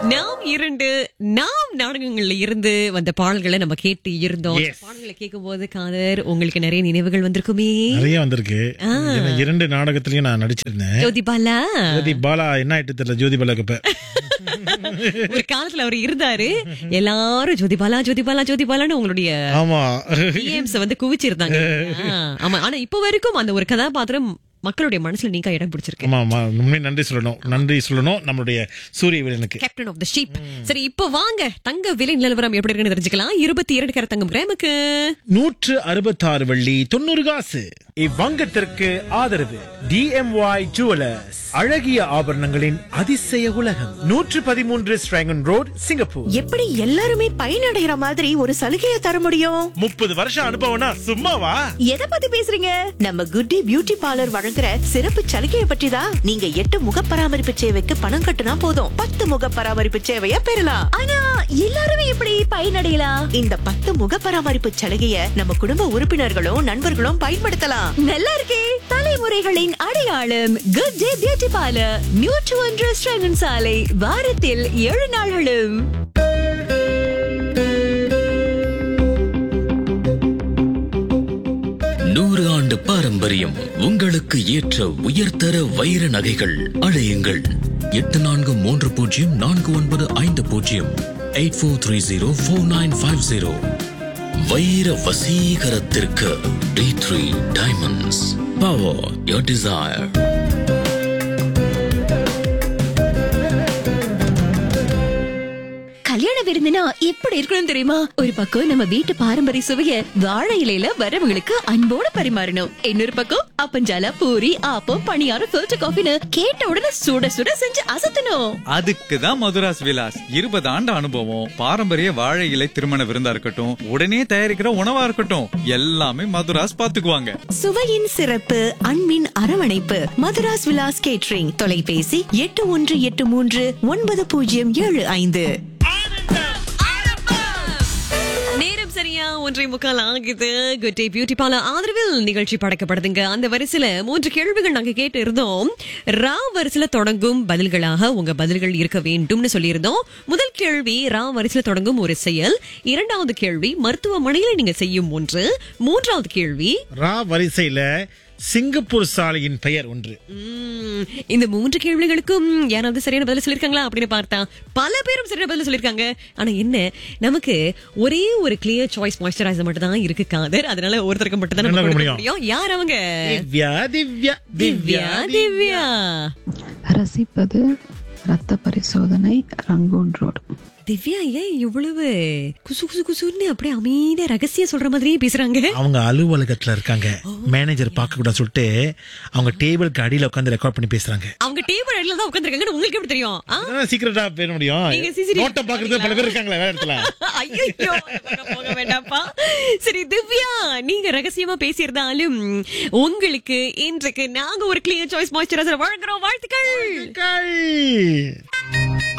நாம் இரண்டு நாம் நாடகங்கள்ல இருந்து வந்த பாடல்களை நம்ம கேட்டு இருந்தோம் Yes. பாடல்களை கேட்கும் போது காதர் உங்களுக்கு நிறைய நினைவுகள் வந்திருக்குமே நிறைய வந்திருக்கு ஏன்னா இரண்டு நாடகத்திலயும் நான் நடிச்சிருந்தேன் ஜோதி பாலா ஜோதி பாலா என்ன ஆயிட்டு தெரியல ஜோதி பாலாக்கு இப்ப ஒரு காலத்துல அவர் இருந்தாரு எல்லாரும் ஜோதி பாலா ஜோதி பாலா ஜோதி பாலான்னு உங்களுடைய ஆமா பிஎம்ஸ் வந்து குவிச்சிருந்தாங்க ஆ, ஆமா ஆனா இப்ப வரைக்கும் அந்த ஒரு கதாபாத்திரம் மக்களுடைய மனசுல நீங்க இடம் பிடிச்சிருக்கு ஆமா ஆமா உண்மை நன்றி சொல்லணும் நன்றி சொல்லணும் நம்மளுடைய சூரிய வீரனுக்கு கேப்டன் ஆஃப் த ஷீப் சரி இப்போ வாங்க தங்க விலை நிலவரம் எப்படி இருக்குன்னு தெரிஞ்சுக்கலாம் இருபத்தி இரண்டு கேரட் தங்கம் கிராமுக்கு நூற்று அறுபத்தாறு வெள்ளி தொண்ணூறு காசு இவ்வங்கத்திற்கு ஆதரவு டிஎம்ஒய் ஜுவலர்ஸ் அழகிய ஆபரணங்களின் அதிசய உலகம் நூற்று பதிமூன்று ஸ்ட்ராங்கன் ரோட் சிங்கப்பூர் எப்படி எல்லாருமே பயனடைகிற மாதிரி ஒரு சலுகையை தர முடியும் முப்பது வருஷம் அனுபவம்னா சும்மாவா எதை பத்தி பேசுறீங்க நம்ம குட்டி பியூட்டி பார்லர் வழங்குற சிறப்பு சலுகையை பற்றி தான் நீங்க எட்டு முக பராமரிப்பு சேவைக்கு பணம் கட்டுனா போதும் பத்து முக பராமரிப்பு சேவையை பெறலாம் ஆனா எல்லாருமே எப்படி பயனடையலாம் இந்த பத்து முக பராமரிப்பு சலுகையை நம்ம குடும்ப உறுப்பினர்களும் நண்பர்களும் பயன்படுத்தலாம் நல்லா இருக்கே தலைமுறைகளின் அடையாளம் குட் டே பியூட்டி பார்லர் நியூட்ரு ஒன்று ஸ்ரங்கன் சாலை வாரத்தில் ஏழு நாள்களும் நூறு ஆண்டு பாரம்பரியம் உங்களுக்கு ஏற்ற உயர்தர வைர நகைகள் அழையுங்கள் எட்டு நான்கு மூன்று பூஜ்ஜியம் நான்கு ஒன்பது ஐந்து பூஜ்ஜியம் eight four three zero four nine five zero வைர வசீகரத்திற்கு T three diamonds power your desire கல்யாண விருந்துனா எப்படி இருக்கணும் தெரியுமா ஒரு பக்கம் நம்ம வீட்டு பாரம்பரிய சுவைய வாழை இலையில வரவங்களுக்கு அன்போட பரிமாறணும் இன்னொரு பக்கம் அப்பஞ்சால பூரி ஆப்பம் பணியாரம் ஃபில்டர் காஃபின்னு கேட்ட உடனே சுட சுட செஞ்சு அசத்தணும் அதுக்கு தான் மதுராஸ் விலாஸ் இருபது ஆண்டு அனுபவம் பாரம்பரிய வாழை இலை திருமண விருந்தா இருக்கட்டும் உடனே தயாரிக்கிற உணவா இருக்கட்டும் எல்லாமே மதுராஸ் பாத்துக்குவாங்க சுவையின் சிறப்பு அன்பின் அரவணைப்பு மதுராஸ் விலாஸ் கேட்ரிங் தொலைபேசி எட்டு ஒன்று எட்டு மூன்று ஒன்பது பூஜ்ஜியம் ஏழு ஐந்து நேரம் சரியா ஒன்றை முக்கால் ஆகுது குட் டே பியூட்டி பார்லர் ஆதரவில் நிகழ்ச்சி படைக்கப்படுதுங்க அந்த வரிசையில மூன்று கேள்விகள் நாங்க கேட்டு இருந்தோம் ரா வரிசையில தொடங்கும் பதில்களாக உங்க பதில்கள் இருக்க வேண்டும்னு சொல்லியிருந்தோம் முதல் கேள்வி ரா வரிசையில தொடங்கும் ஒரு செயல் இரண்டாவது கேள்வி மருத்துவமனையில நீங்க செய்யும் ஒன்று மூன்றாவது கேள்வி ரா வரிசையில சிங்கப்பூர் சாலையின் பெயர் ஒன்று உம், இந்த மூன்று கேள்விகளுக்கும் யாராவது சரியான பதில் சொல்லிருக்காங்களா அப்படின்னு பார்த்தா பல பேரும் சரியான பதில் சொல்லிருக்காங்க ஆனா என்ன நமக்கு ஒரே ஒரு கிளியர் சாய்ஸ் மாய்ஸ்சரைசர் மட்டும் தான் இருக்கு காதர் அதனால ஒருத்தருக்கு மட்டும் தான் நம்ம என்ன கொடுக்க முடியும்? முடியும் யார் அவங்க திவ்யா திவ்யா திவ்யா திவ்யா ரசிப்பது ரத்த பரிசோதனை ரங்கூன் ரோடு திவ்யா ஏன் இவ்வளவு குசு குசு குசுன்னு அப்படியே அமைதியா ரகசியம் சொல்ற மாதிரியே பேசுறாங்க அவங்க அலுவலகத்துல இருக்காங்க மேனேஜர் பார்க்க கூடாது சொல்லிட்டு அவங்க டேபிளுக்கு அடியில உட்கார்ந்து ரெக்கார்ட் பண்ணி பேசுறாங்க அவங்க டேபிள் அடியில தான் உட்காந்துருக்காங்கன்னு உங்களுக்கு எப்படி தெரியும் ஆ? அதான் சீக்கிரட்டா பேச முடியும் நீங்க CCTV நோட்டை பாக்குறது பல பேர் இருக்காங்களே வேற இடத்துல ஐயோ போக வேண்டாப்பா சரி திவ்யா நீங்க ரகசியமா பேசியிருந்தாலும் உங்களுக்கு இன்றைக்கு நாங்க ஒரு கிளியர் சாய்ஸ் மாய்ஸ்சரைசர் வழங்குறோம் வாழ்த்துக்கள் கை.